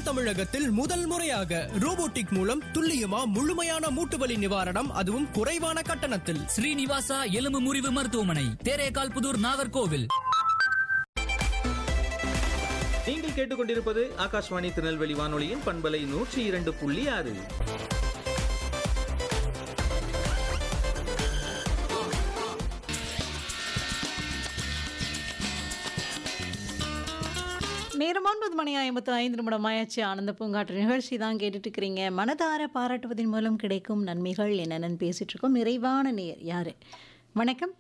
தமிழகத்தில் முதல் முறையாக ரோபோட்டிக் மூலம் துல்லியமா முழுமையான மூட்டுவலி நிவாரணம் அதுவும் குறைவான கட்டணத்தில் ஸ்ரீனிவாசா எலும்பு முறிவு மருத்துவமனை தேரேகால் புதூர் நாகர்கோவில் நீங்கள் கேட்டுக்கொண்டிருப்பது ஆகாஷ்வாணி திருநெல்வேலி வானொலியின் பண்பலை நூற்றி இரண்டு புள்ளி ஆறு நேரம் ஒன்பது மணி ஐம்பத்து ஐந்து நிமிடம் ஆயாச்சு ஆனந்த பூங்காற்று நிகழ்ச்சி தான் கேட்டுட்டு இருக்கிறீங்க மனதார பாராட்டுவதன் மூலம் கிடைக்கும் நன்மைகள் என்னென்னு பேசிட்டு இருக்கோம் நிறைவான நேர் யாரு வணக்கம்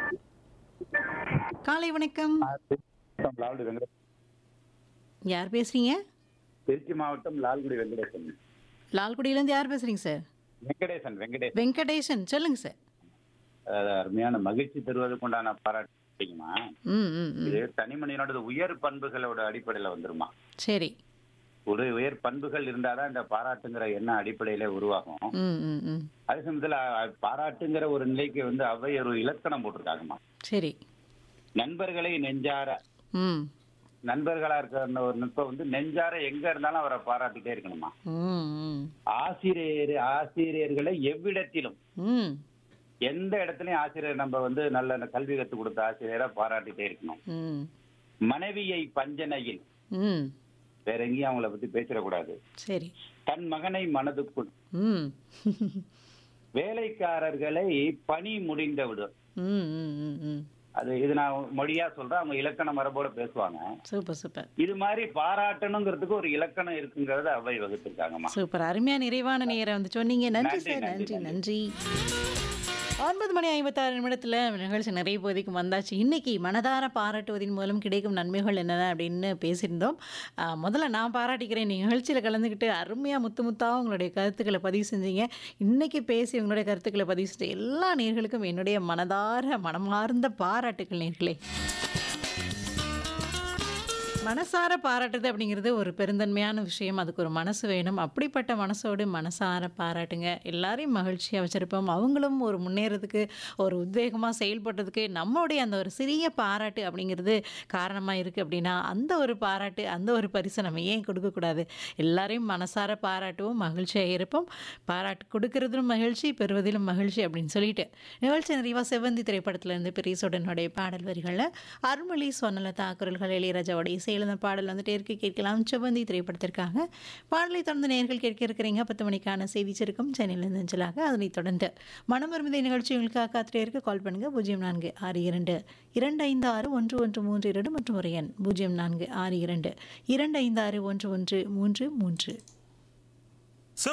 காலை வணக்கம் லால்குடி வெங்கடேசன் யார் பேசுறீங்க திருச்சி மாவட்டம் லால்குடி வெங்கடேசன் லால்குடியிலேருந்து யார் பேசுறீங்க சார் வெங்கடேசன் வெங்கடேசன் வெங்கடேசன் சொல்லுங்க சார் அஹ் அருமையான மகிழ்ச்சி தருவதற்கு உண்டான பாராட்டு அப்படிங்கம்மா. ம் ம் ம் இது தனி மனிதனோட உயர் பண்புகளோட அடிப்படையில வந்துருமா சரி ஒரு உயர் பண்புகள் இருந்தாதான் இந்த பாராட்டுங்கிற எண்ணம் அடிப்படையில உருவாகும் ம் ம் ம் அதே சமயத்துல அஹ், பாராட்டுங்கிற ஒரு நிலைக்கு வந்து அவை ஒரு இலக்கணம் போட்டிருக்காங்கம்மா சரி நண்பர்களை நெஞ்சார ம் நண்பர்களா இருக்கிற ஒரு நுட்பம் வந்து நெஞ்சார எங்க இருந்தாலும் அவரை பாராட்டிட்டே இருக்கணுமா ம் ம் ஆசிரியர் ஆசிரியர்களை எவ்விடத்திலும் ம் எந்த இடத்துலயும் ஆசிரியர் நம்ம வந்து நல்ல கல்வி கற்றுக் கொடுத்த ஆசிரியரை பாராட்டிட்டே இருக்கணும் ம் மனைவியை பஞ்சனையில் ம் வேற எங்கேயும் அவங்கள பத்தி பேசிடக்கூடாது சரி தன் மகனை மனதுக்குள் ம் வேலைக்காரர்களை பணி முடிந்தவிடும் ம் ம் ம் ம் அது இது நான் மொழியா சொல்றேன் அவங்க இலக்கண மரபோட பேசுவாங்க சூப்பர் சூப்பர் இது மாதிரி பாராட்டணுங்கிறதுக்கு ஒரு இலக்கணம் இருக்குங்கிறத அவை வகுத்திருக்காங்கம்மா சூப்பர் அருமையா நிறைவான நேரம் வந்து சொன்னீங்க நன்றி நன்றி, சார் நன்றி, நன்றி நன்றி ஒன்பது மணி ஐம்பத்தாறு நிமிடத்தில் நிகழ்ச்சி நிறைய போதைக்கு வந்தாச்சு இன்னைக்கு மனதார பாராட்டுவதன் மூலம் கிடைக்கும் நன்மைகள் என்னென்ன அப்படின்னு பேசியிருந்தோம் ஆ, முதல்ல நான் பாராட்டிக்கிறேன் நீங்கள் நிகழ்ச்சியில் கலந்துக்கிட்டு அருமையாக முத்து முத்தாக உங்களுடைய கருத்துக்களை பதிவு செஞ்சீங்க இன்னைக்கு பேசி உங்களுடைய கருத்துக்களை பதிவு செஞ்ச எல்லா நேர்களுக்கும் என்னுடைய மனதார மனமார்ந்த பாராட்டுக்கள் நேர்களே மனசார பாராட்டுது அப்படிங்கிறது ஒரு பெருந்தன்மையான விஷயம் அதுக்கு ஒரு மனசு வேணும் அப்படிப்பட்ட மனசோடு மனசார பாராட்டுங்க எல்லாரையும் மகிழ்ச்சியாக வச்சுருப்போம் அவங்களும் ஒரு முன்னேறதுக்கு ஒரு உத்வேகமாக செயல்படுறதுக்கு நம்மளுடைய அந்த ஒரு சிறிய பாராட்டு அப்படிங்கிறது காரணமாக இருக்குது அப்படின்னா அந்த ஒரு பாராட்டு அந்த ஒரு பரிசை நம்ம ஏன் கொடுக்கக்கூடாது எல்லாரையும் மனசார பாராட்டுவோம் மகிழ்ச்சியாக இருப்போம் பாராட்டு கொடுக்கறதிலும் மகிழ்ச்சி பெறுவதிலும் மகிழ்ச்சி அப்படின்னு சொல்லிட்டு நிகழ்ச்சி நிறைவாக செவ்வந்தி திரைப்படத்திலேருந்து பெரியசுடனுடைய பாடல் வரிகளில் அருள்மொழி சொன்னலதா குரல்கள் இளையராஜாவோட இசையில் அந்த பாடல் வந்துட்டே இருக்கு கேட்கலாம் செவ்வந்தி திரைப்படத்திற்காக பாடலை தொடர்ந்து நேர்கள் கேட்க இருக்கிறீங்க பத்து மணிக்கான செய்தி சுருக்கம் சென்னையிலிருந்து அஞ்சலாக அதனைத் தொடர்ந்து மனமருமதை நிகழ்ச்சி உங்களுக்காக காத்திரே இருக்க கால் பண்ணுங்க பூஜ்ஜியம் நான்கு ஆறு இரண்டு இரண்டு ஐந்து ஆறு ஒன்று ஒன்று மூன்று இரண்டு மற்றும் ஒரு எண் பூஜ்ஜியம் நான்கு ஆறு இரண்டு இரண்டு ஐந்து ஆறு ஒன்று ஒன்று மூன்று மூன்று